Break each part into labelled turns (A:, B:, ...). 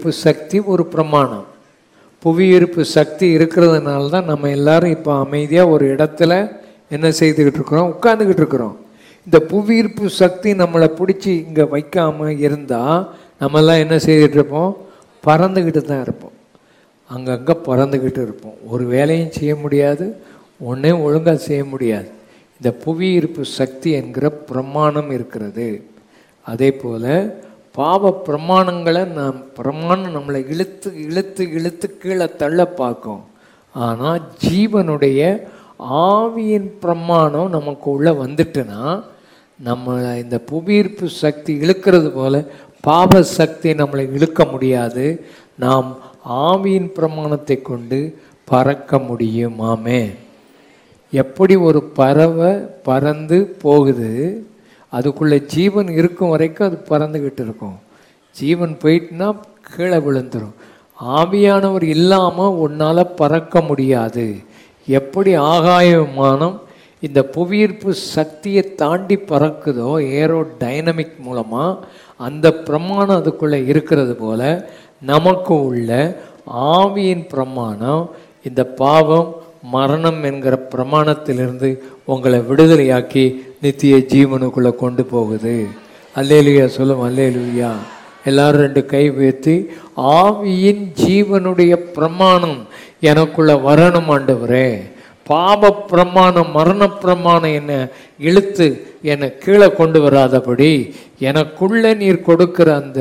A: ஈர்ப்பு சக்தி ஒரு பிரமாணம் புவி ஈர்ப்பு சக்தி இருக்கிறதுனால தான் நம்ம எல்லாரும் இப்போ அமைதியாக ஒரு இடத்துல என்ன செய்துக்கிட்டு இருக்கிறோம் உட்கார்ந்துக்கிட்டு இருக்கிறோம் இந்த புவி ஈர்ப்பு சக்தி நம்மளை பிடிச்சி இங்கே வைக்காம இருந்தால் நம்மெல்லாம் என்ன செய்துட்டு இருப்போம் பறந்துக்கிட்டு தான் இருப்போம் அங்கங்கே பறந்துக்கிட்டு இருப்போம் ஒரு வேலையும் செய்ய முடியாது ஒன்றையும் ஒழுங்காக செய்ய முடியாது இந்த புவி ஈர்ப்பு சக்தி என்கிற பிரமாணம் இருக்கிறது அதே போல் பாவ பிரமாணங்களை நாம் பிரமாணம் நம்மளை இழுத்து இழுத்து இழுத்து கீழே தள்ள பார்க்கும் ஆனால் ஜீவனுடைய ஆவியின் பிரமாணம் நமக்கு உள்ளே வந்துட்டுனா நம்மளை இந்த புவியீர்ப்பு சக்தி இழுக்கிறது போல பாவ சக்தி நம்மளை இழுக்க முடியாது நாம் ஆவியின் பிரமாணத்தை கொண்டு பறக்க முடியும் ஆமே எப்படி ஒரு பறவை பறந்து போகுது அதுக்குள்ளே ஜீவன் இருக்கும் வரைக்கும் அது பறந்துக்கிட்டு இருக்கும் ஜீவன் போயிட்டுனா கீழே விழுந்துரும் ஆவியானவர் இல்லாமல் உன்னால் பறக்க முடியாது எப்படி ஆகாய விமானம் இந்த புவியீர்ப்பு சக்தியை தாண்டி பறக்குதோ ஏரோ டைனமிக் மூலமாக அந்த பிரமாணம் அதுக்குள்ளே இருக்கிறது போல நமக்கு உள்ள ஆவியின் பிரமாணம் இந்த பாவம் மரணம் என்கிற பிரமாணத்திலிருந்து உங்களை விடுதலையாக்கி நித்திய ஜீவனுக்குள்ளே கொண்டு போகுது அல்லேலுயா சொல்லும் அல்லேலுயா எல்லாரும் ரெண்டு கை உயர்த்தி ஆவியின் ஜீவனுடைய பிரமாணம் எனக்குள்ள வரணும் ஆண்டவரே பாவ பிரமாணம் மரண பிரமாணம் என்னை இழுத்து என்னை கீழே கொண்டு வராதபடி எனக்குள்ள நீர் கொடுக்கிற அந்த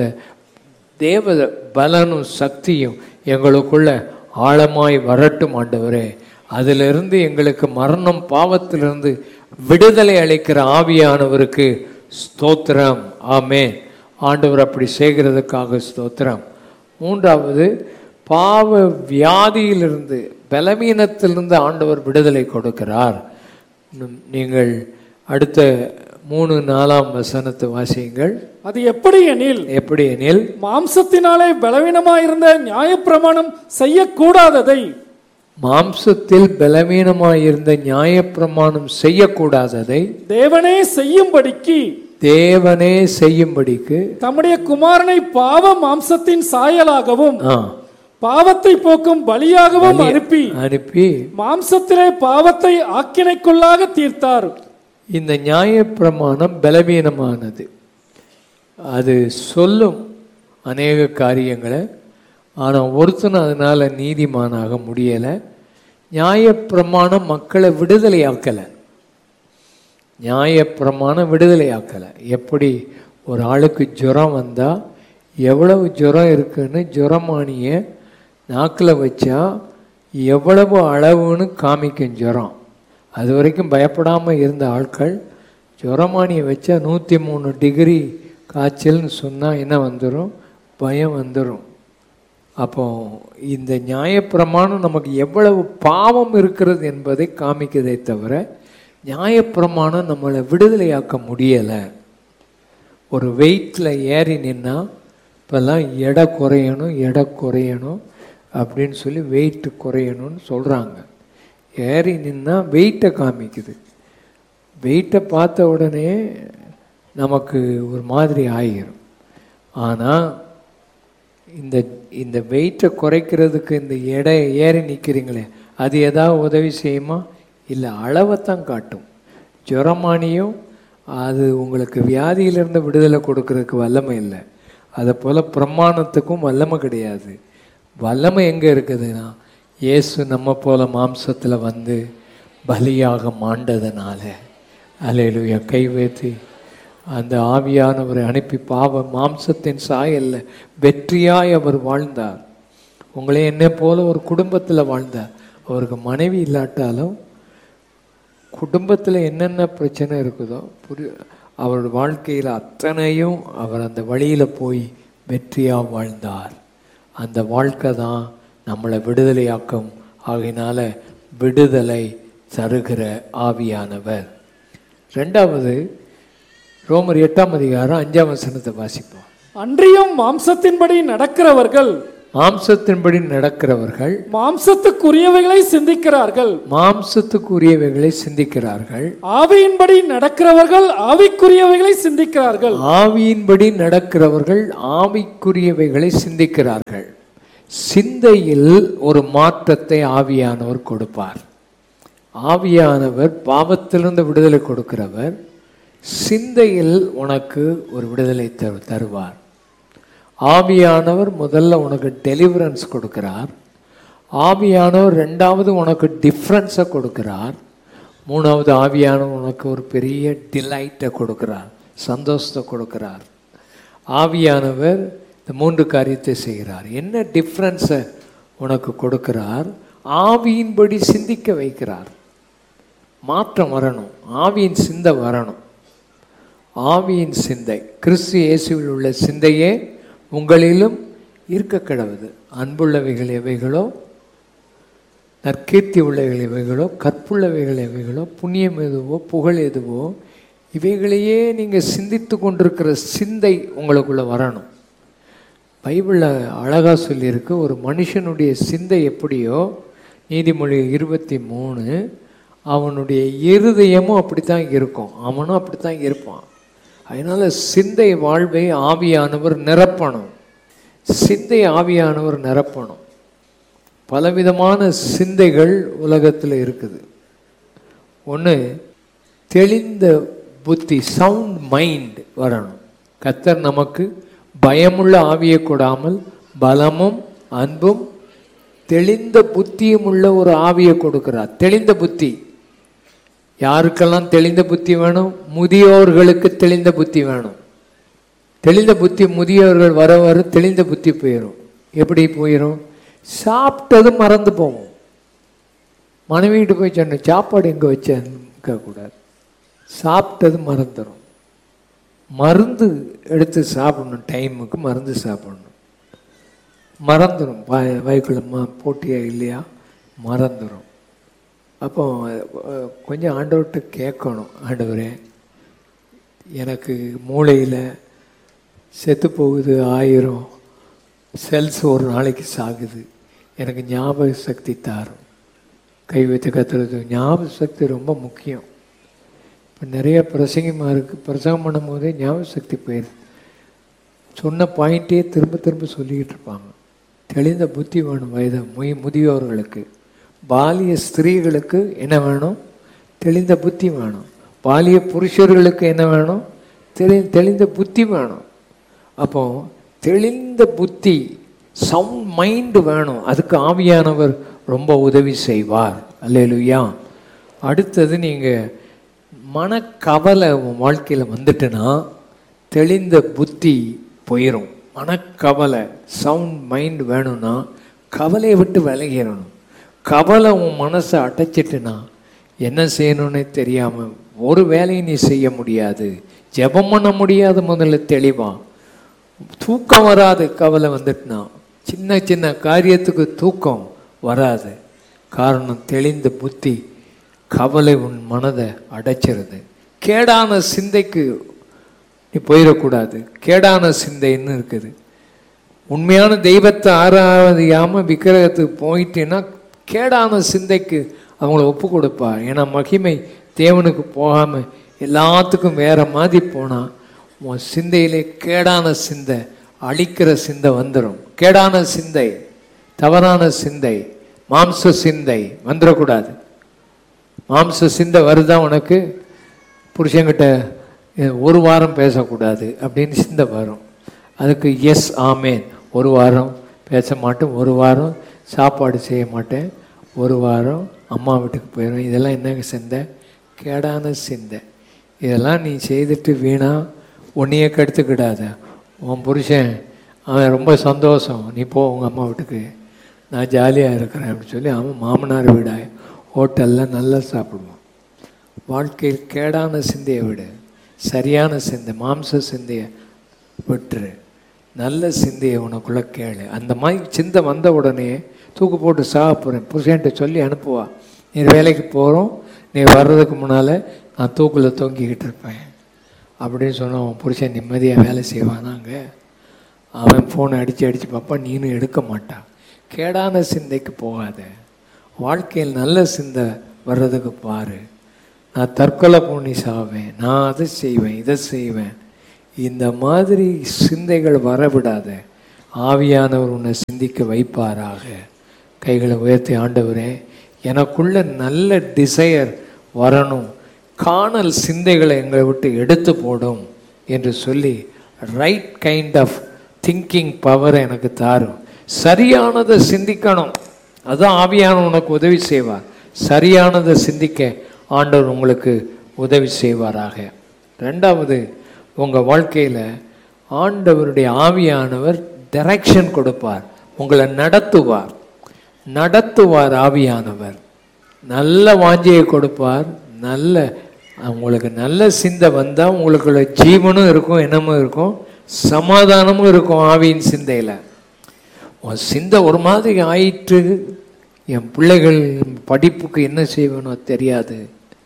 A: தேவ பலனும் சக்தியும் எங்களுக்குள்ள ஆழமாய் வரட்டும் ஆண்டவரே அதிலிருந்து எங்களுக்கு மரணம் பாவத்திலிருந்து விடுதலை அளிக்கிற ஆவியானவருக்கு ஸ்தோத்திரம் ஆமே ஆண்டவர் அப்படி செய்கிறதுக்காக ஸ்தோத்திரம் மூன்றாவது பாவ வியாதியிலிருந்து பலவீனத்திலிருந்து ஆண்டவர் விடுதலை கொடுக்கிறார் இன்னும் நீங்கள் அடுத்த மூணு நாலாம் வசனத்தை வாசியுங்கள்
B: அது எப்படி எனில்
A: எப்படி எனில்
B: மாம்சத்தினாலே பலவீனமாயிருந்த நியாயப்பிரமாணம் செய்யக்கூடாததை
A: மாம்சத்தில் பலவீனமாயிருந்த நியாயப்பிரமாணம் செய்யக்கூடாததை
B: தேவனே செய்யும்படிக்கு
A: தேவனே செய்யும்படிக்கு
B: தம்முடைய குமாரனை பாவ மாம்சத்தின் சாயலாகவும்
A: ஆ,
B: பாவத்தை போக்கும் பலியாகவும் அனுப்பி
A: அனுப்பி
B: மாம்சத்திலே பாவத்தை ஆக்கினைக்குள்ளாக தீர்த்தார்
A: இந்த நியாயப்பிரமாணம் பலவீனமானது அது சொல்லும் அநேக காரியங்களை ஆனால் ஒருத்தன் அதனால் நீதிமானாக முடியலை நியாயப்பிரமாணம் மக்களை விடுதலையாக்கலை நியாயப்பிரமாணம் விடுதலையாக்கலை எப்படி ஒரு ஆளுக்கு ஜுரம் வந்தால் எவ்வளவு ஜுரம் இருக்குன்னு ஜுரமானியை நாக்கில் வச்சா எவ்வளவு அளவுன்னு காமிக்கும் ஜுரம் அது வரைக்கும் பயப்படாமல் இருந்த ஆட்கள் ஜுரமானியை வச்சா நூற்றி மூணு டிகிரி காய்ச்சல்னு சொன்னால் என்ன வந்துடும் பயம் வந்துடும் அப்போ இந்த நியாயப்பிரமாணம் நமக்கு எவ்வளவு பாவம் இருக்கிறது என்பதை காமிக்கதே தவிர நியாயப்பிரமாணம் நம்மளை விடுதலையாக்க முடியலை ஒரு வெயிட்டில் ஏறி நின்னா இப்போல்லாம் எடை குறையணும் எடை குறையணும் அப்படின்னு சொல்லி வெயிட் குறையணும்னு சொல்கிறாங்க ஏறி நின்னா வெயிட்டை காமிக்குது வெயிட்டை பார்த்த உடனே நமக்கு ஒரு மாதிரி ஆகிரும் ஆனால் இந்த இந்த வெயிட்டை குறைக்கிறதுக்கு இந்த எடை ஏறி நிற்கிறீங்களே அது ஏதாவது உதவி செய்யுமா இல்லை அளவைத்தான் காட்டும் ஜுரமானியும் அது உங்களுக்கு வியாதியிலிருந்து விடுதலை கொடுக்கறதுக்கு வல்லமை இல்லை அதை போல் பிரமாணத்துக்கும் வல்லமை கிடையாது வல்லமை எங்கே இருக்குதுன்னா இயேசு நம்ம போல மாம்சத்தில் வந்து பலியாக மாண்டதுனால அலையிலுய கை வைத்து அந்த ஆவியானவரை அனுப்பி பாவ மாம்சத்தின் சாயல்ல வெற்றியாய் அவர் வாழ்ந்தார் உங்களே என்னை போல ஒரு குடும்பத்தில் வாழ்ந்தார் அவருக்கு மனைவி இல்லாட்டாலும் குடும்பத்தில் என்னென்ன பிரச்சனை இருக்குதோ புரி அவர் வாழ்க்கையில் அத்தனையும் அவர் அந்த வழியில் போய் வெற்றியாக வாழ்ந்தார் அந்த வாழ்க்கை தான் நம்மளை விடுதலையாக்கும் ஆகையினால விடுதலை தருகிற ஆவியானவர் ரெண்டாவது ரோமர் எட்டாம் அதிகாரம் அஞ்சாம் வசனத்தை வாசிப்போம்
B: அன்றியும் மாம்சத்தின்படி நடக்கிறவர்கள்
A: மாம்சத்தின்படி நடக்கிறவர்கள்
B: மாம்சத்துக்குரியவைகளை சிந்திக்கிறார்கள்
A: மாம்சத்துக்குரியவைகளை சிந்திக்கிறார்கள்
B: ஆவியின்படி நடக்கிறவர்கள் ஆவிக்குரியவைகளை சிந்திக்கிறார்கள்
A: ஆவியின்படி நடக்கிறவர்கள் ஆவிக்குரியவைகளை சிந்திக்கிறார்கள் சிந்தையில் ஒரு மாற்றத்தை ஆவியானவர் கொடுப்பார் ஆவியானவர் பாவத்திலிருந்து விடுதலை கொடுக்கிறவர் சிந்தையில் உனக்கு ஒரு விடுதலை தரு தருவார் ஆவியானவர் முதல்ல உனக்கு டெலிவரன்ஸ் கொடுக்கிறார் ஆவியானவர் ரெண்டாவது உனக்கு டிஃப்ரென்ஸை கொடுக்கிறார் மூணாவது ஆவியானவர் உனக்கு ஒரு பெரிய டிலைட்டை கொடுக்கிறார் சந்தோஷத்தை கொடுக்கிறார் ஆவியானவர் இந்த மூன்று காரியத்தை செய்கிறார் என்ன டிஃப்ரென்ஸை உனக்கு கொடுக்கிறார் ஆவியின்படி சிந்திக்க வைக்கிறார் மாற்றம் வரணும் ஆவியின் சிந்தை வரணும் ஆவியின் சிந்தை கிறிஸ்து இயேசுவில் உள்ள சிந்தையே உங்களிலும் இருக்க கிடவுது அன்புள்ளவைகள் எவைகளோ நற்கீர்த்தி உள்ளவைகள் எவைகளோ கற்புள்ளவைகள் எவைகளோ புண்ணியம் எதுவோ புகழ் எதுவோ இவைகளையே நீங்கள் சிந்தித்து கொண்டிருக்கிற சிந்தை உங்களுக்குள்ளே வரணும் பைபிளில் அழகாக சொல்லியிருக்கு ஒரு மனுஷனுடைய சிந்தை எப்படியோ நீதிமொழி இருபத்தி மூணு அவனுடைய இருதயமும் அப்படித்தான் இருக்கும் அவனும் அப்படித்தான் இருப்பான் அதனால் சிந்தை வாழ்வை ஆவியானவர் நிரப்பணும் சிந்தை ஆவியானவர் நிரப்பணும் பலவிதமான சிந்தைகள் உலகத்தில் இருக்குது ஒன்று தெளிந்த புத்தி சவுண்ட் மைண்ட் வரணும் கத்தர் நமக்கு பயமுள்ள ஆவியை கொடாமல் பலமும் அன்பும் தெளிந்த புத்தியும் உள்ள ஒரு ஆவியை கொடுக்கிறார் தெளிந்த புத்தி யாருக்கெல்லாம் தெளிந்த புத்தி வேணும் முதியோர்களுக்கு தெளிந்த புத்தி வேணும் தெளிந்த புத்தி முதியோர்கள் வர வர தெளிந்த புத்தி போயிடும் எப்படி போயிடும் சாப்பிட்டது மறந்து போவோம் மனைவிட்டு போய் சொன்னேன் சாப்பாடு எங்கே வச்சேன்னு கூடாது சாப்பிட்டது மறந்துடும் மருந்து எடுத்து சாப்பிடணும் டைமுக்கு மருந்து சாப்பிடணும் மறந்துடும் வாய் வயிற்றுல மா போட்டியா இல்லையா மறந்துடும் அப்போ அஹ், கொஞ்சம் ஆண்டவர்கிட்ட கேட்கணும் ஆண்டவரே எனக்கு மூளையில் செத்து போகுது ஆயிரம் செல்ஸ் ஒரு நாளைக்கு சாகுது எனக்கு ஞாபக சக்தி தாரும் கை வைத்து கத்துறது ஞாபக சக்தி ரொம்ப முக்கியம் இப்போ நிறைய பிரசங்கமாக இருக்குது பிரசங்கம் பண்ணும்போதே ஞாபக சக்தி போயிடுது சொன்ன பாயிண்ட்டே திரும்ப திரும்ப சொல்லிக்கிட்டு இருப்பாங்க தெளிந்த புத்தி வேணும் வயது முய் முதியோர்களுக்கு பாலிய ஸ்திரீகளுக்கு என்ன வேணும் தெளிந்த புத்தி வேணும் பாலிய புருஷர்களுக்கு என்ன வேணும் தெளி தெளிந்த புத்தி வேணும் அப்போ தெளிந்த புத்தி சவுண்ட் மைண்டு வேணும் அதுக்கு ஆவியானவர் ரொம்ப உதவி செய்வார் அல்லேலூயா அடுத்தது நீங்கள் மனக்கவலை உன் வாழ்க்கையில் வந்துட்டுனா தெளிந்த புத்தி போயிடும் மனக்கவலை சவுண்ட் மைண்ட் வேணும்னா கவலையை விட்டு விலகிடணும் கவலை உன் மனசை அடைச்சிட்டுனா என்ன செய்யணும்னே தெரியாமல் ஒரு வேலையும் நீ செய்ய முடியாது ஜெபம் பண்ண முடியாது முதல்ல தெளிவா தூக்கம் வராது கவலை வந்துட்டுனா சின்ன சின்ன காரியத்துக்கு தூக்கம் வராது காரணம் தெளிந்த புத்தி கவலை உன் மனதை அடைச்சிருது கேடான சிந்தைக்கு நீ போயிடக்கூடாது கேடான சிந்தைன்னு இருக்குது உண்மையான தெய்வத்தை ஆராதியாமல் விக்கிரகத்துக்கு போயிட்டேன்னா கேடான சிந்தைக்கு அவங்கள ஒப்பு கொடுப்பா ஏன்னா மகிமை தேவனுக்கு போகாமல் எல்லாத்துக்கும் வேற மாதிரி போனால் உன் சிந்தையிலே கேடான சிந்தை அழிக்கிற சிந்தை வந்துடும் கேடான சிந்தை தவறான சிந்தை மாம்ச சிந்தை வந்துடக்கூடாது மாம்ச சிந்தை வருதா உனக்கு புருஷன்கிட்ட "எ- ஒரு வாரம் பேசக்கூடாது அப்படின்னு சிந்தை வரும் அதுக்கு எஸ் ஆமேன் ஒரு வாரம் பேச மாட்டேன் ஒரு வாரம் சாப்பாடு செய்ய மாட்டேன் ஒரு வாரம் அம்மா வீட்டுக்கு போயிடுவேன் இதெல்லாம் என்னங்க சிந்தை கேடான சிந்தை இதெல்லாம் நீ செய்துட்டு வீணா உன்னையே கெடுத்துக்கிடாத உன் புருஷன் அவன் ரொம்ப சந்தோஷம் நீ போ உங்கள் அம்மா வீட்டுக்கு நான் ஜாலியாக இருக்கிறேன் அப்படின்னு சொல்லி அவன் மாமனார் வீடா ஹோட்டலில் நல்லா சாப்பிடுவான் வாழ்க்கையில் கேடான சிந்தையை விடு சரியான சிந்தை மாம்ச சிந்தையை விட்டுரு நல்ல சிந்தையை உனக்குள்ளே கேளு அந்த மாதிரி சிந்தை வந்த உடனே தூக்கு போட்டு சாப்பிட்றேன் புருஷன்ட்ட சொல்லி அனுப்புவா நீ வேலைக்கு போகிறோம் நீ வர்றதுக்கு முன்னால் நான் தூக்கில் தொங்கிக்கிட்டு இருப்பேன் அப்படின்னு சொன்னா உன் புருஷன் நிம்மதியாக வேலை செய்வானாங்க அவன் ஃபோனை அடித்து அடித்து பார்ப்பான் நீனும் எடுக்க மாட்டான் கேடான சிந்தைக்கு போகாத வாழ்க்கையில் நல்ல சிந்தை வர்றதுக்கு பாரு நான் தற்கொலை பண்ணி சாவேன் நான் அதை செய்வேன் இதை செய்வேன் இந்த மாதிரி சிந்தைகள் வரவிடாத ஆவியானவர் உன்னை சிந்திக்க வைப்பாராக கைகளை உயர்த்தி ஆண்டவரே எனக்குள்ள நல்ல டிசையர் வரணும் காணல் சிந்தைகளை எங்களை விட்டு எடுத்து போடும் என்று சொல்லி right kind of thinking power எனக்கு தாரும் சரியானதை சிந்திக்கணும் அதான் ஆவியான உனக்கு உதவி செய்வார் சரியானதை சிந்திக்க ஆண்டவர் உங்களுக்கு உதவி செய்வாராக ரெண்டாவது உங்கள் வாழ்க்கையில் ஆண்டவருடைய ஆவியானவர் டைரக்ஷன் கொடுப்பார் உங்களை நடத்துவார் நடத்துவார் ஆவியானவர் நல்ல வாஞ்சியை கொடுப்பார் நல்ல உங்களுக்கு நல்ல சிந்தை வந்தால் உங்களுக்குள்ள ஜீவனும் இருக்கும் என்னமும் இருக்கும் சமாதானமும் இருக்கும் ஆவியின் சிந்தையில் உன் சிந்தை ஒரு மாதிரி ஆயிற்று என் பிள்ளைகள் படிப்புக்கு என்ன செய்வேனோ தெரியாது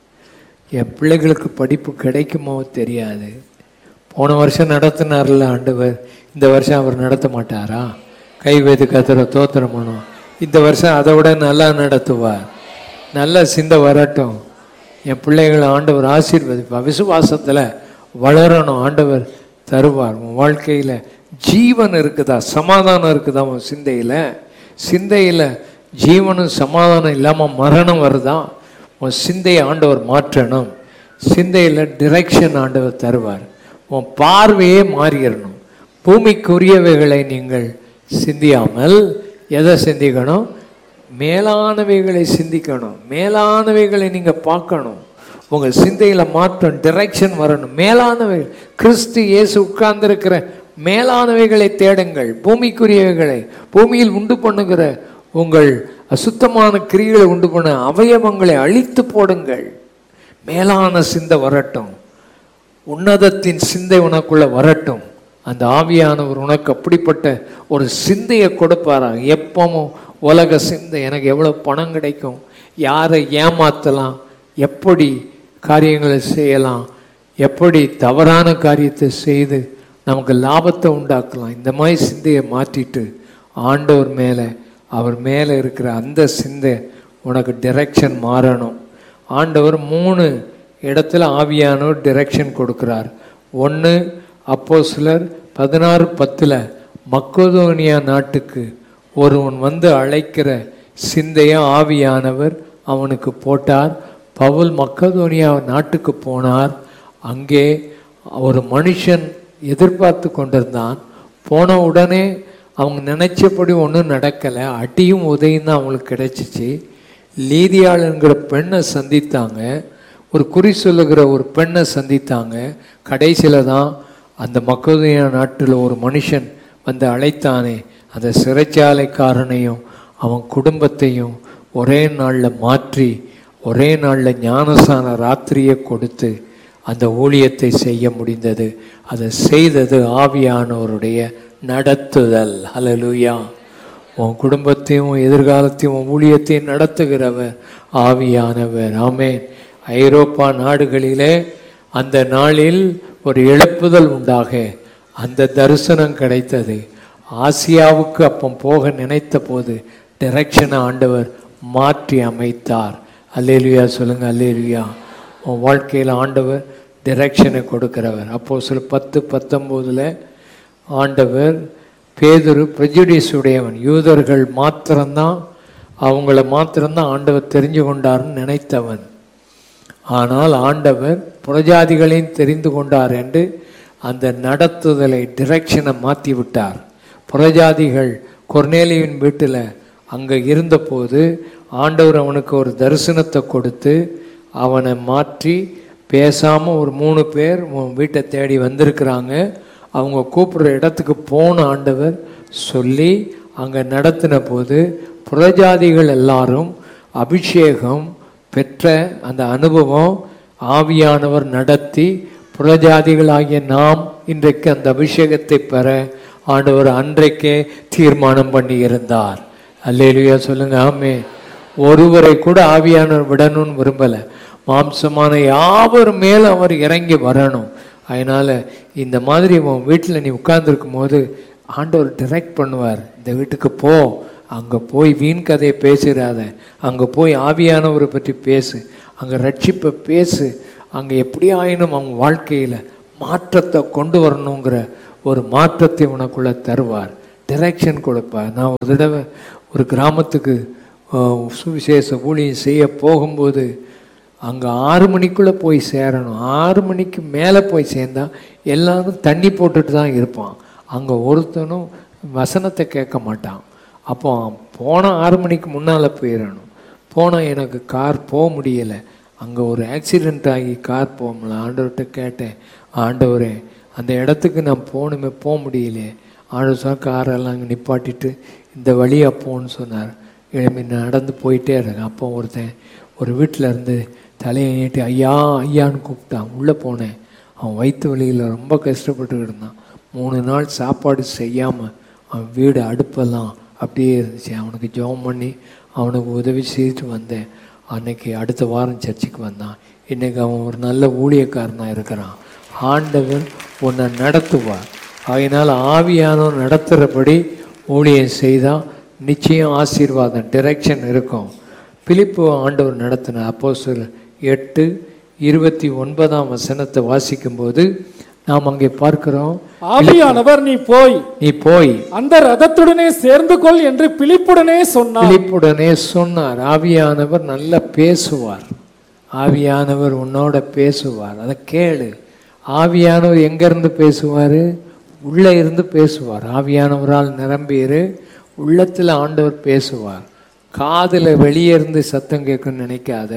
A: என் பிள்ளைகளுக்கு படிப்பு கிடைக்குமோ தெரியாது போன வருஷம் நடத்தினார்ல ஆண்டவர் இந்த வருஷம் அவர் நடத்த மாட்டாரா கை வைத்து கத்துற தோத்திரம் பண்ணும் இந்த வருஷம் அதை விட நல்லா நடத்துவார் நல்ல சிந்தை வரட்டும் என் பிள்ளைகளை ஆண்டவர் ஆசீர்வதிப்பார் விசுவாசத்தில் வளரணும் ஆண்டவர் தருவார் உன் வாழ்க்கையில் ஜீவன் இருக்குதா சமாதானம் இருக்குதா உன் சிந்தையில் சிந்தையில் ஜீவனும் சமாதானம் இல்லாமல் மரணம் வருதா உன் சிந்தையை ஆண்டவர் மாற்றணும் சிந்தையில் டிரெக்ஷன் ஆண்டவர் தருவார் உன் பார்வையே மாறிடணும் பூமிக்குரியவைகளை நீங்கள் சிந்தியாமல் எதை சிந்திக்கணும் மேலானவைகளை சிந்திக்கணும் மேலானவைகளை நீங்கள் பார்க்கணும் உங்கள் சிந்தையில் மாற்றம் டிரெக்ஷன் வரணும் மேலானவை கிறிஸ்து இயேசு உட்கார்ந்திருக்கிற மேலானவைகளை தேடுங்கள் பூமிக்குரியவைகளை பூமியில் உண்டு பண்ணுகிற உங்கள் அசுத்தமான கிரிகளை உண்டு பண்ண அவயவங்களை அழித்து போடுங்கள் மேலான சிந்தை வரட்டும் உன்னதத்தின் சிந்தை உனக்குள்ள வரட்டும் அந்த ஆவியானவர் உனக்கு அப்படிப்பட்ட ஒரு சிந்தையை கொடுப்பாரா எப்பவும் உலக சிந்தை எனக்கு எவ்வளோ பணம் கிடைக்கும் யாரை ஏமாற்றலாம் எப்படி காரியங்களை செய்யலாம் எப்படி தவறான காரியத்தை செய்து நமக்கு லாபத்தை உண்டாக்கலாம் இந்த மாதிரி சிந்தையை மாற்றிட்டு ஆண்டவர் மேலே அவர் மேலே இருக்கிற அந்த சிந்தை உனக்கு டிரெக்ஷன் மாறணும் ஆண்டவர் மூணு இடத்துல ஆவியானவர் டிரெக்ஷன் கொடுக்கிறார் ஒன்று அப்போ சிலர் பதினாறு பத்தில் மக்கோதோனியா நாட்டுக்கு ஒருவன் வந்து அழைக்கிற சிந்தையை ஆவியானவர் அவனுக்கு போட்டார் பவுல் மக்கதோனியா நாட்டுக்கு போனார் அங்கே ஒரு மனுஷன் எதிர்பார்த்து கொண்டிருந்தான் போன உடனே அவங்க நினைச்சபடி ஒன்றும் நடக்கலை அடியும் உதவியும் தான் அவங்களுக்கு கிடைச்சிச்சு லீதியாளுங்கிற பெண்ணை சந்தித்தாங்க ஒரு குறி சொல்லுகிற ஒரு பெண்ணை சந்தித்தாங்க கடைசியில் தான் அந்த மக்களுடைய நாட்டில் ஒரு மனுஷன் வந்து அழைத்தானே அந்த சிறைச்சாலைக்காரனையும் அவன் குடும்பத்தையும் ஒரே நாளில் மாற்றி ஒரே நாளில் ஞானசான ராத்திரியை கொடுத்து அந்த ஊழியத்தை செய்ய முடிந்தது அதை செய்தது ஆவியானவருடைய நடத்துதல் ஹalleluya உன் குடும்பத்தையும் உன் எதிர்காலத்தையும் உன் ஊழியத்தையும் நடத்துகிறவர் ஆவியானவர் ஆமென் ஐரோப்பா நாடுகளிலே அந்த நாளில் ஒரு எழுப்புதல் உண்டாக அந்த தரிசனம் கிடைத்தது ஆசியாவுக்கு அப்போ போக நினைத்த போது டைரக்ஷனை ஆண்டவர் மாற்றி அமைத்தார் அல்லேலுயா சொல்லுங்க அல்லேலுயா உன் வாழ்க்கையில் ஆண்டவர் டைரக்ஷனை கொடுக்கிறவர் அப்போ சில பத்து பத்தொம்போதில் ஆண்டவர் பேதுரு prejudice உடையவன் யூதர்கள் மாத்திரம்தான் அவங்கள மாத்திரம்தான் ஆண்டவர் தெரிஞ்சு கொண்டார்னு நினைத்தவன் ஆனால் ஆண்டவர் புறஜாதிகளையும் தெரிந்து கொண்டார் என்று அந்த நடத்துதலை டிரெக்ஷனை மாற்றி விட்டார் புறஜாதிகள் கொர்நேலியின் வீட்டில் அங்கே இருந்தபோது ஆண்டவர் அவனுக்கு ஒரு தரிசனத்தை கொடுத்து அவனை மாற்றி பேசாமல் ஒரு மூணு பேர் உன் வீட்டை தேடி வந்திருக்கிறாங்க அவங்க கூப்பிடுற இடத்துக்கு போன ஆண்டவர் சொல்லி அங்கே நடத்தின போது புறஜாதிகள் எல்லாரும் அபிஷேகம் பெற்ற அந்த அனுபவம் ஆவியானவர் நடத்தி புறஜாதிகளாகிய நாம் இன்றைக்கு அந்த அபிஷேகத்தை பெற ஆண்டவர் அன்றைக்கே தீர்மானம் பண்ணி இருந்தார் அல்லேலுயா சொல்லுங்க ஆமே ஒருவரை கூட ஆவியானவர் விடணும்னு விரும்பலை மாம்சமான யாவர் மேல அவர் இறங்கி வரணும் அதனால இந்த மாதிரி உன் வீட்டில் நீ உட்கார்ந்துருக்கும் போது ஆண்டவர் டைரக்ட் பண்ணுவார் இந்த வீட்டுக்கு போ அங்கே போய் வீண் கதையை பேசிடாத அங்கே போய் ஆவியானவரை பற்றி பேசு அங்கே ரட்சிப்பை பேசு அங்கே எப்படி ஆயினும் அவங்க வாழ்க்கையில் மாற்றத்தை கொண்டு வரணுங்கிற ஒரு மாற்றத்தை உனக்குள்ள தருவார் டைரக்ஷன் கொடுப்பார் நான் ஒரு தடவை ஒரு கிராமத்துக்கு அஹ், சுவிசேஷ ஊழியம் செய்ய போகும்போது அங்கே ஆறு மணிக்குள்ளே போய் சேரணும் ஆறு மணிக்கு மேலே போய் சேர்ந்தா எல்லாரும் தண்ணி போட்டுட்டு தான் இருப்பான் அங்கே ஒருத்தனும் வசனத்தை கேட்க மாட்டான் அப்போ போனால் ஆறு மணிக்கு முன்னால் போயிடணும் போனால் எனக்கு கார் போக முடியலை அங்கே ஒரு ஆக்சிடெண்ட் ஆகி கார் போக முடியல ஆண்டவர்கிட்ட கேட்டேன் ஆண்டவரே அந்த இடத்துக்கு நான் போகணுமே போக முடியலையே ஆண்டவர் சொன்ன காரெல்லாம் அங்கே நிப்பாட்டிட்டு இந்த வழியாக போன்னு சொன்னார் எழுப்பி நடந்து போயிட்டே இருக்கேன் அப்போ ஒருத்தன் ஒரு வீட்டில் இருந்து தலையை நீட்டி ஐயா ஐயான்னு கூப்பிட்டான் உள்ளே போனேன் அவன் வயிற்று வலியில் ரொம்ப கஷ்டப்பட்டுக்கிட்டு இருந்தான் மூணு நாள் சாப்பாடு செய்யாமல் அவன் வீடு அடுப்பெல்லாம் அப்படியே இருந்துச்சு அவனுக்கு ஜெபம் பண்ணி அவனுக்கு உதவி செய்துட்டு வந்தேன் அன்னைக்கு அடுத்த வாரம் சர்ச்சுக்கு வந்தான் இன்னைக்கு அவன் ஒரு நல்ல ஊழியக்காரனாக இருக்கிறான் ஆண்டவர் உன்னை நடத்துவார் அதனால் ஆவியானவர் நடத்துகிறபடி ஊழியம் செய்தால் நிச்சயம் ஆசீர்வாதம் டிரெக்ஷன் இருக்கும் பிலிப்பு ஆண்டவர் நடத்தின அப்போ எட்டு இருபத்தி ஒன்பதாம் வசனத்தை வாசிக்கும்போது நாம் அங்கே பார்க்கிறோம்
B: ஆவியானவர் நீ போய்
A: நீ போய்
B: அந்த ரதத்துடனே சேர்ந்து கொள் என்று பிலிப்புடனே சொன்னார்
A: பிலிப்புடனே சொன்னார் ஆவியானவர் நல்லா பேசுவார் ஆவியானவர் உன்னோட பேசுவார் அதை கேளு ஆவியானவர் எங்கேருந்து பேசுவார் உள்ளே இருந்து பேசுவார் ஆவியானவரால் நிரம்பியிரு உள்ளத்தில் ஆண்டவர் பேசுவார் காதில் வெளியே இருந்து சத்தம் கேட்குன்னு நினைக்காத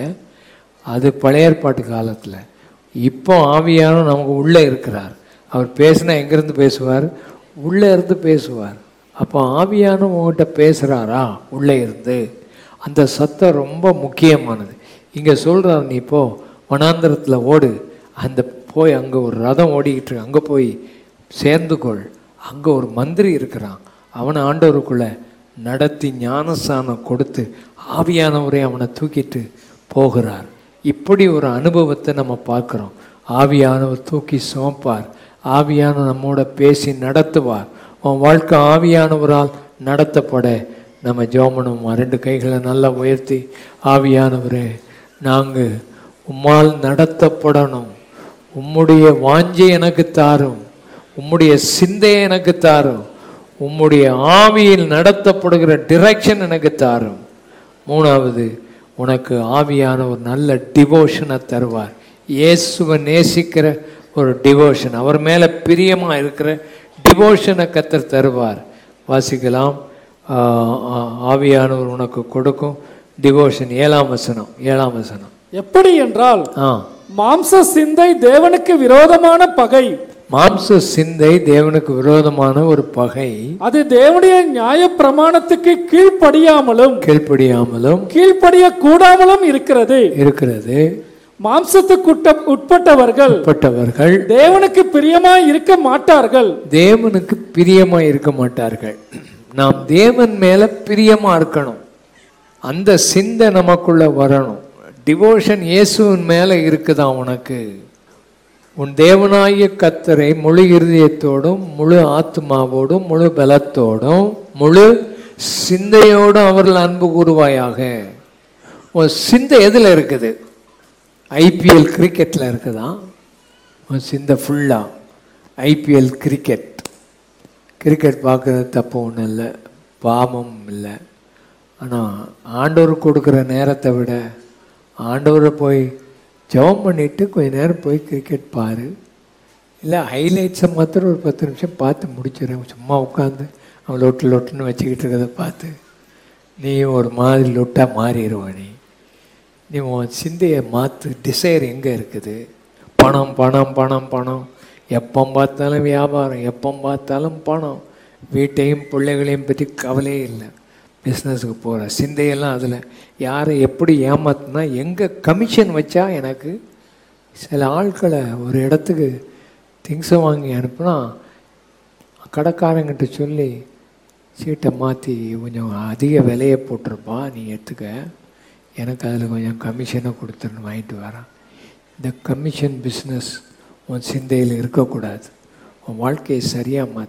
A: அது பழைய ஏற்பாட்டு காலத்தில் இப்போ ஆவியானவர் நமக்கு உள்ளே இருக்கிறார் அவர் பேசினா எங்கேருந்து பேசுவார் உள்ளே இருந்து பேசுவார் அப்போ ஆவியானவர் உங்ககிட்ட பேசுகிறாரா உள்ளே இருந்து அந்த சத்தம் ரொம்ப முக்கியமானது இங்கே சொல்கிறார் நீ இப்போ வனாந்திரத்தில் ஓடு அந்த போய் அங்கே ஒரு ரதம் ஓடிக்கிட்டு இருக்கு அங்கே போய் சேர்ந்துக்கொள் அங்கே ஒரு மந்திரி இருக்கிறான் அவனை ஆண்டவருக்குள்ள நடத்தி ஞானஸ்தானம் கொடுத்து ஆவியானவரை அவனை தூக்கிட்டு போகிறார் இப்படி ஒரு அனுபவத்தை நம்ம பார்க்குறோம் ஆவியானவர் தூக்கி சுமப்பார் ஆவியான நம்மோட பேசி நடத்துவார் உன் வாழ்க்கை ஆவியானவரால் நடத்தப்பட நம்ம ஜோமனும் ரெண்டு கைகளை நல்லா உயர்த்தி ஆவியானவரே நாங்கள் உம்மால் நடத்தப்படணும் உம்முடைய வாஞ்சை எனக்கு தாரும் உம்முடைய சிந்தை எனக்கு தாரும் உம்முடைய ஆவியில் நடத்தப்படுகிற டிரெக்ஷன் எனக்கு தாரும் மூணாவது உனக்கு ஆவியான ஒரு நல்ல டிவோஷனை தருவார் இயேசுவை நேசிக்கிற ஒரு டிவோஷன் அவர் மேலே பிரியமாக இருக்கிற டிவோஷனை கத்தர் தருவார் வாசிக்கலாம் ஆஹ் ஆஹ் ஆவியானவர் உனக்கு கொடுக்கும் டிவோஷன் ஏழாம் வசனம் ஏழாம் வசனம்
B: எப்படி என்றால்
A: ஆ
B: மாம்ச சிந்தை தேவனுக்கு விரோதமான பகை
A: மாம்ச சிந்தை தேவனுக்கு விரோதமான ஒரு பகை
B: அது தேவனுடைய நியாய பிரமாணத்துக்கு கீழ்ப்படியாமலும்
A: கீழ்ப்படியாமலும்
B: கீழ்ப்படிய கூடாமலும் இருக்கிறது
A: இருக்கிறது
B: மாம்சத்துக்குட்ட உட்பட்டவர்கள்
A: பட்டவர்கள்
B: தேவனுக்கு பிரியமாய் இருக்க மாட்டார்கள்
A: தேவனுக்கு பிரியமா இருக்க மாட்டார்கள் நாம் தேவன் மேல பிரியமா இருக்கணும் அந்த சிந்தை நமக்குள்ள வரணும் டிவோஷன் இயேசுவின் மேல இருக்குதா உனக்கு உன் தேவனாகிய கத்தரை முழு இருதயத்தோடும் முழு ஆத்மாவோடும் முழு பலத்தோடும் முழு சிந்தையோடும் அவர்கள் அன்பு கூறுவாயாக உன் சிந்தை எதுல இருக்குது ஐபிஎல் கிரிக்கெட்டில் இருக்குதா உன் சிந்தை ஃபுல்லாக ஐபிஎல் கிரிக்கெட் கிரிக்கெட் பார்க்குறது தப்பு ஒன்றும் இல்லை பாவம் இல்லை ஆனால் ஆண்டவர் கொடுக்குற நேரத்தை விட ஆண்டவரை போய் ஜெபம் பண்ணிட்டு கொஞ்ச நேரம் போய் கிரிக்கெட் பாரு இல்லை ஹைலைட்ஸை மாத்திரம் ஒரு பத்து நிமிஷம் பார்த்து முடிச்சிடுறேன் சும்மா உட்காந்து அவன் லொட்டு லொட்டுன்னு வச்சுக்கிட்டு இருக்கிறத பார்த்து நீயும் ஒரு மாதிரி லொட்டாக மாறிடுவ நீ நீ உன் சிந்தையை மாற்று டிசைர் எங்கே இருக்குது பணம் பணம் பணம் பணம் எப்போ பார்த்தாலும் வியாபாரம் எப்போ பார்த்தாலும் பணம் வீட்டையும் பிள்ளைகளையும் பற்றி கவலையே இல்லை பிஸ்னஸுக்கு போகிற சிந்தையெல்லாம் அதில் யாரை எப்படி ஏமாத்தினா எங்கே கமிஷன் வச்சா எனக்கு சில ஆட்களை ஒரு இடத்துக்கு திங்ஸை வாங்கி அனுப்புனா கடைக்காரங்கிட்ட சொல்லி சீட்டை மாற்றி கொஞ்சம் அதிக விலையை போட்டிருப்பா நீ எடுத்துக்க எனக்கு அதில் கொஞ்சம் கமிஷனை கொடுத்துருன்னு வாங்கிட்டு வரேன் இந்த கமிஷன் பிஸ்னஸ் உன் சிந்தையில் இருக்கக்கூடாது உன் வாழ்க்கையை சரியாக மாற்று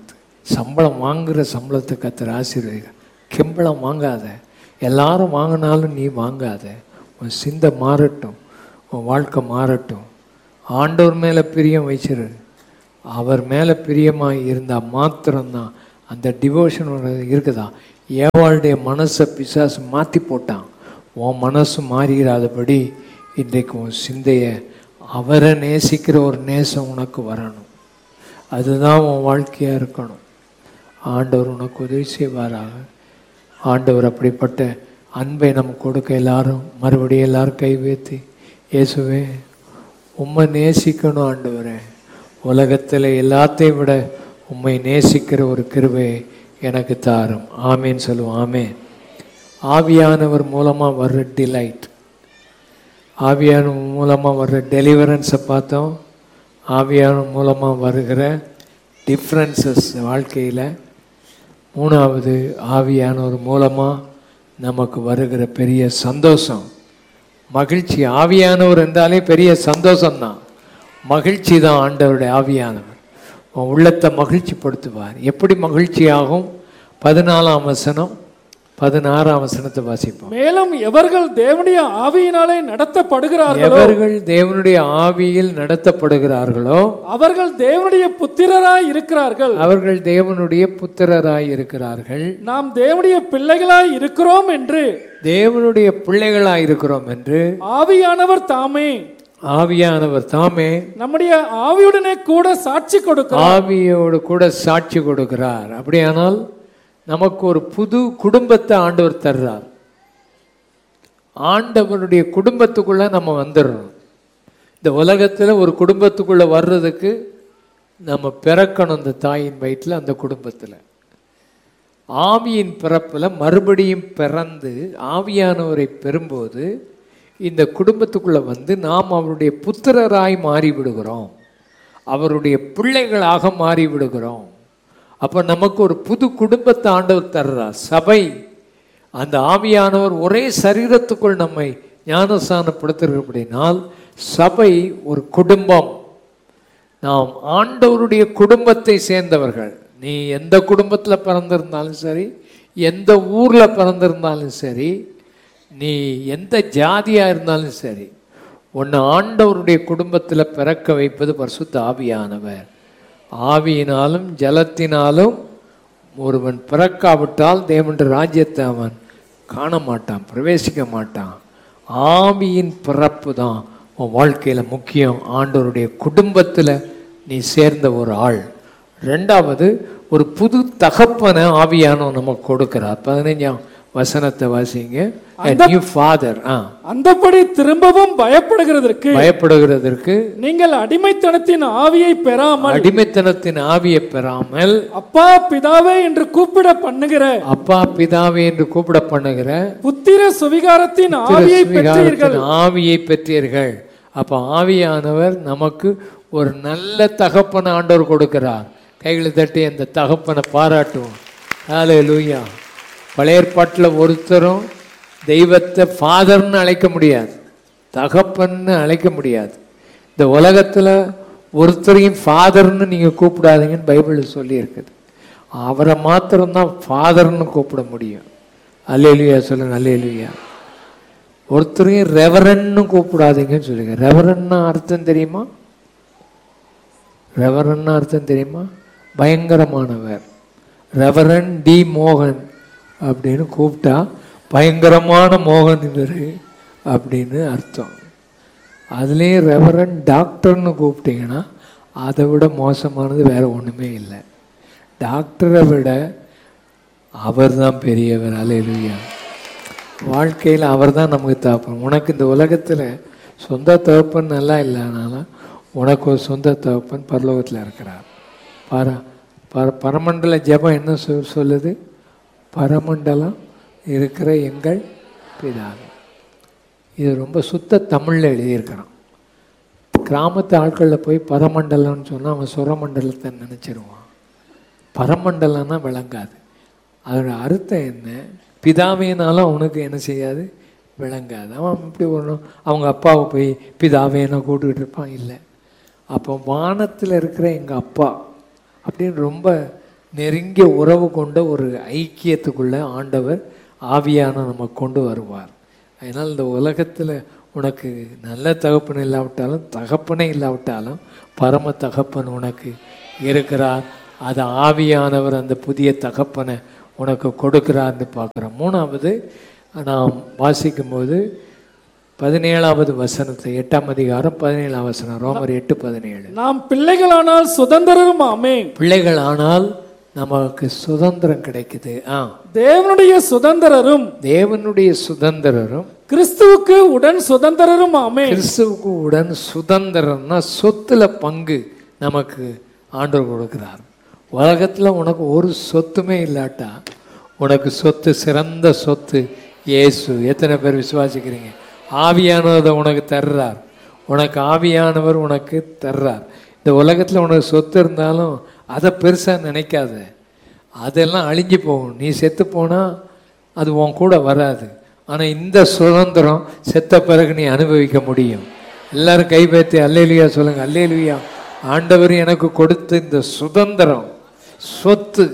A: சம்பளம் வாங்குற சம்பளத்தை கத்தர் ஆசீர்வதிக்க கிம்பளம் வாங்காத எல்லாரும் வாங்கினாலும் நீ வாங்காத உன் சிந்தை மாறட்டும் உன் வாழ்க்கை மாறட்டும் ஆண்டவர் மேலே பிரியம் வச்சிரு அவர் மேலே பிரியமாக இருந்தால் மாத்திரம்தான் அந்த டிவோஷன் இருக்குதா ஏவாளுடைய மனசை பிசாசு மாற்றி போட்டான் உன் மனசு மாறிடாதபடி இன்றைக்கு உன் சிந்தையை அவரை நேசிக்கிற ஒரு நேசம் உனக்கு வரணும் அதுதான் உன் வாழ்க்கையாக இருக்கணும் ஆண்டவர் உனக்கு உதவி செய்வாராக ஆண்டவர் அப்படிப்பட்ட அன்பை நம்ம கொடுக்க எல்லாரும் மறுபடியும் எல்லாரும் கை வைத்து இயேசுவே உம்மை நேசிக்கணும் ஆண்டவரே உலகத்தில் எல்லாத்தையும் விட உம்மை நேசிக்கிற ஒரு கிருபை எனக்கு தாரும் ஆமேன்னு சொல்லுவோம் ஆமேன் ஆவியானவர் மூலமாக வர்ற டிலைட் ஆவியானவர் மூலமாக வர்ற டெலிவரன்ஸை பார்த்தோம் ஆவியானவர் மூலமாக வருகிற டிஃப்ரென்சஸ் வாழ்க்கையில் மூணாவது ஆவியானவர் மூலமாக நமக்கு வருகிற பெரிய சந்தோஷம் மகிழ்ச்சி ஆவியானவர் என்றாலே பெரிய சந்தோஷம்தான் மகிழ்ச்சி தான் ஆண்டவருடைய ஆவியானவர் உன் உள்ளத்தை மகிழ்ச்சிப்படுத்துவார் எப்படி மகிழ்ச்சியாகும் பதினாலாம் வசனம் பதினாறாம் வசனத்தை வாசிப்போம்
B: மேலும் எவர்கள் தேவனுடைய ஆவியினாலே நடத்தப்படுகிறார்களோ
A: எவர்கள் தேவனுடைய ஆவியில் நடத்தப்படுகிறார்களோ
B: அவர்கள் தேவனுடைய புத்திரராய் இருக்கிறார்கள்
A: அவர்கள் தேவனுடைய புத்திரராய் இருக்கிறார்கள்
B: நாம் தேவனுடைய பிள்ளைகளாய் இருக்கிறோம் என்று
A: தேவனுடைய பிள்ளைகளாய் இருக்கிறோம் என்று
B: ஆவியானவர் தாமே
A: ஆவியானவர் தாமே
B: நம்முடைய ஆவியுடனே கூட சாட்சி கொடுக்கிறார்
A: ஆவியோடு கூட சாட்சி கொடுக்கிறார் அப்படியானால் நமக்கு ஒரு புது குடும்பத்தை ஆண்டவர் தர்றார் ஆண்டவருடைய குடும்பத்துக்குள்ள நம்ம வந்துடுறோம் இந்த உலகத்தில் ஒரு குடும்பத்துக்குள்ள வர்றதுக்கு நம்ம பிறக்கணும் இந்த தாயின் வயிற்றில் அந்த குடும்பத்தில் ஆவியின் பிறப்பில் மறுபடியும் பிறந்து ஆவியானவரை பெறும்போது இந்த குடும்பத்துக்குள்ள வந்து நாம் அவருடைய புத்திரராய் மாறி விடுகிறோம் அவருடைய பிள்ளைகளாக மாறி விடுகிறோம் அப்போ நமக்கு ஒரு புது குடும்பத்தை ஆண்டவர் தர்றார் சபை அந்த ஆவியானவர் ஒரே சரீரத்துக்குள் நம்மை ஞானஸ்தானப்படுத்துகிறபடினால் சபை ஒரு குடும்பம் நாம் ஆண்டவருடைய குடும்பத்தை சேர்ந்தவர்கள் நீ எந்த குடும்பத்தில் பிறந்திருந்தாலும் சரி எந்த ஊரில் பிறந்திருந்தாலும் சரி நீ எந்த ஜாதியாக இருந்தாலும் சரி உன்னை ஆண்டவருடைய குடும்பத்தில் பிறக்க வைப்பது பரிசுத்த ஆவியானவர் ஆவியினாலும் ஜலத்தினாலும் ஒருவன் பிறக்காவிட்டால் தேவன்ற ராஜ்யத்தை அவன் காண மாட்டான் பிரவேசிக்க மாட்டான் ஆவியின் பிறப்பு தான் உன் வாழ்க்கையில் முக்கியம் ஆண்டவருடைய குடும்பத்தில் நீ சேர்ந்த ஒரு ஆள் ரெண்டாவது ஒரு புது தகப்பனை ஆவியானவன் நமக்கு கொடுக்கிறார் பதினைஞ்சாம் வசனத்தை வாசிங்க நியூ ஃபாதர் ஆ
B: அந்தபடி திரும்பவும் பயப்படுகிறதற்கு
A: பயப்படுகிறதற்கு
B: நீங்கள் அடிமைத்தனத்தின் ஆவியை பெறாமல்
A: அடிமைத்தனத்தின் ஆவியை பெறாமல்
B: அப்பா பிதாவே என்று கூப்பிட பண்ணுகிற
A: அப்பா பிதாவே என்று கூப்பிட பண்ணுகிற
B: புத்திர சுவிகாரத்தின் ஆவியை பெற்றீர்கள்
A: விகாரத்தின் ஆவியை பெற்றீர்கள் அப்ப ஆவியானவர் நமக்கு ஒரு நல்ல தகப்பனை ஆண்டவர் கொடுக்கிறார் கைகளை தட்டி அந்த தகப்பனை பாராட்டுவோம் ஹalleluya பழைய ஏற்பாட்டில் ஒருத்தரும் தெய்வத்தை ஃபாதர்னு அழைக்க முடியாது தகப்பன்னு அழைக்க முடியாது இந்த உலகத்தில் ஒருத்தரையும் ஃபாதர்னு நீங்கள் கூப்பிடாதீங்கன்னு பைபிளில் சொல்லியிருக்குது அவரை மாத்திரம்தான் ஃபாதர்னு கூப்பிட முடியும் அல்லேலுயா சொல்லுங்க அல்லேலுயா ஒருத்தரையும் ரெவரன்னு கூப்பிடாதீங்கன்னு சொல்லுங்க ரெவரன்னா அர்த்தம் தெரியுமா ரெவரன்னா அர்த்தம் தெரியுமா பயங்கரமானவர் ரெவரன் டி மோகன் அப்படின்னு கூப்பிட்டா பயங்கரமான மோகன் இவர் அப்படின்னு அர்த்தம் அதுலேயும் ரெவரன் டாக்டர்னு கூப்பிட்டீங்கன்னா அதை விட மோசமானது வேற ஒன்றுமே இல்லை டாக்டரை விட அவர் தான் பெரியவர் அலையிலுயா வாழ்க்கையில் அவர் தான் நமக்கு தகப்பன் உனக்கு இந்த உலகத்தில் சொந்த தகப்பன் நல்லா இல்லைனாலும் உனக்கு ஒரு சொந்த தகப்பன் பரலோகத்தில் இருக்கிறார் பர பர பரமண்டல ஜெபம் என்ன சொல் சொல்லுது பரமண்டலம் இருக்கிற எங்கள் பிதாவே இது ரொம்ப சுத்த தமிழில் எழுதியிருக்கிறான் கிராமத்து ஆட்களில் போய் பரமண்டலம்னு சொன்னால் அவன் சுரமண்டலத்தை நினச்சிருவான் பரமண்டலம்னா விளங்காது அதோட அர்த்தம் என்ன பிதாவேனாலும் அவனுக்கு என்ன செய்யாது விளங்காது அவன் இப்படி ஒன்றும் அவங்க அப்பாவை போய் பிதாவேனா கூப்பிட்டுக்கிட்டு இருப்பான் இல்லை அப்போ வானத்தில் இருக்கிற எங்கள் அப்பா அப்படின்னு ரொம்ப நெருங்கிய உறவு கொண்ட ஒரு ஐக்கியத்துக்குள்ள ஆண்டவர் ஆவியான நம்ம கொண்டு வருவார் அதனால் இந்த உலகத்தில் உனக்கு நல்ல தகப்பன் இல்லாவிட்டாலும் தகப்பனே இல்லாவிட்டாலும் பரம தகப்பன் உனக்கு இருக்கிறார் அது ஆவியானவர் அந்த புதிய தகப்பனை உனக்கு கொடுக்கிறார்னு பார்க்குறோம் மூணாவது நாம் வாசிக்கும்போது பதினேழாவது வசனத்தை எட்டாம் அதிகாரம் பதினேழாம் வசனம் ரோமர் எட்டு பதினேழு
B: நாம் பிள்ளைகளானால் சுதந்திரரும் ஆமேன்
A: பிள்ளைகள் ஆனால் நமக்கு சுதந்திரம் கிடைக்குது ஆ
B: தேவனுடைய சுதந்திரரும்
A: தேவனுடைய சுதந்திரரும்
B: கிறிஸ்துவுக்கு உடன் சுதந்திரரும் ஆமேன்
A: கிறிஸ்துவுக்கு உடன் சுதந்திரம்னா சொத்துல பங்கு நமக்கு ஆண்டவர் கொடுக்கிறார் உலகத்தில் உனக்கு ஒரு சொத்துமே இல்லாட்டா உனக்கு சொத்து சிறந்த சொத்து இயேசு எத்தனை பேர் விசுவாசிக்கிறீங்க ஆவியானவரை உனக்கு தர்றார் உனக்கு ஆவியானவர் உனக்கு தர்றார் இந்த உலகத்தில் உனக்கு சொத்து இருந்தாலும் அதை பெருசாக நினைக்காத அதெல்லாம் அழிஞ்சு போகும் நீ செத்து போனால் அது உன் கூட வராது ஆனால் இந்த சுதந்திரம் செத்த பிறகு நீ அனுபவிக்க முடியும் எல்லாரும் கைப்பற்றி அல்லேலுயா சொல்லுங்க அல்லேலுயா ஆண்டவர் எனக்கு கொடுத்த இந்த சுதந்திரம் சொத்து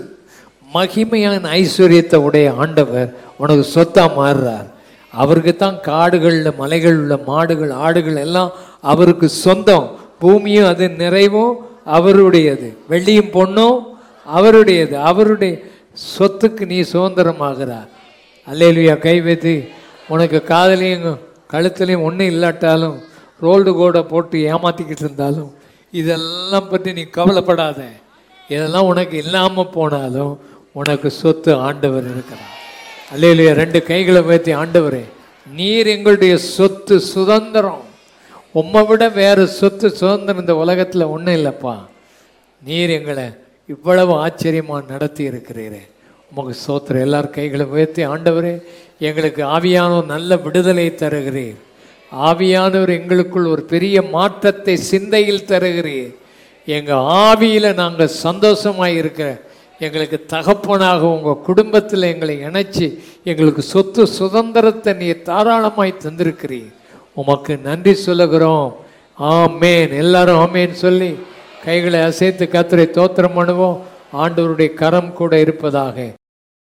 A: மகிமையான ஐஸ்வர்யத்தை உடைய ஆண்டவர் உனக்கு சொத்தா மாறுறார் அவருக்கு தான் காடுகளில் மலைகள் உள்ள மாடுகள் ஆடுகள் எல்லாம் அவருக்கு சொந்தம் பூமியும் அது நிறைவும் அவருடையது வெள்ளியும் பொண்ணும் அவருடையது அவருடைய சொத்துக்கு நீ சுதந்திரமாகிறார் அல்லேலுயா கை வைத்து உனக்கு காதலையும் கழுத்துலையும் ஒன்றும் இல்லாட்டாலும் ரோல்டு கோடை போட்டு ஏமாத்திக்கிட்டு இருந்தாலும் இதெல்லாம் பற்றி நீ கவலைப்படாத இதெல்லாம் உனக்கு இல்லாமல் போனாலும் உனக்கு சொத்து ஆண்டவர் இருக்கிறார் அல்லேலுயா ரெண்டு கைகளை வைத்து ஆண்டவரே நீர் எங்களுடைய சொத்து சுதந்திரம் உம்மை விட வேறு சொத்து சுதந்திரம் இந்த உலகத்தில் ஒன்றும் இல்லைப்பா நீர் எங்களை இவ்வளவு ஆச்சரியமாக நடத்தி இருக்கிறீரே உமக்கு சோத்திரம் எல்லார் கைகளை உயர்த்தி ஆண்டவரே எங்களுக்கு ஆவியானவர் நல்ல விடுதலை தருகிறீர் ஆவியானவர் எங்களுக்குள் ஒரு பெரிய மாற்றத்தை சிந்தையில் தருகிறீர் எங்கள் ஆவியில் நாங்கள் சந்தோஷமாக இருக்கிற எங்களுக்கு தகப்பனாக உங்கள் குடும்பத்தில் எங்களை இணைச்சி எங்களுக்கு சொத்து சுதந்திரத்தை நீ தாராளமாய் தந்திருக்கிறீர் உமக்கு நன்றி சொல்லுகிறோம் ஆமேன் எல்லாரும் ஆமேன் சொல்லி கைகளை அசைத்து கத்தரை தோத்திரம் பண்ணுவோம் ஆண்டவருடைய கரம் கூட இருப்பதாக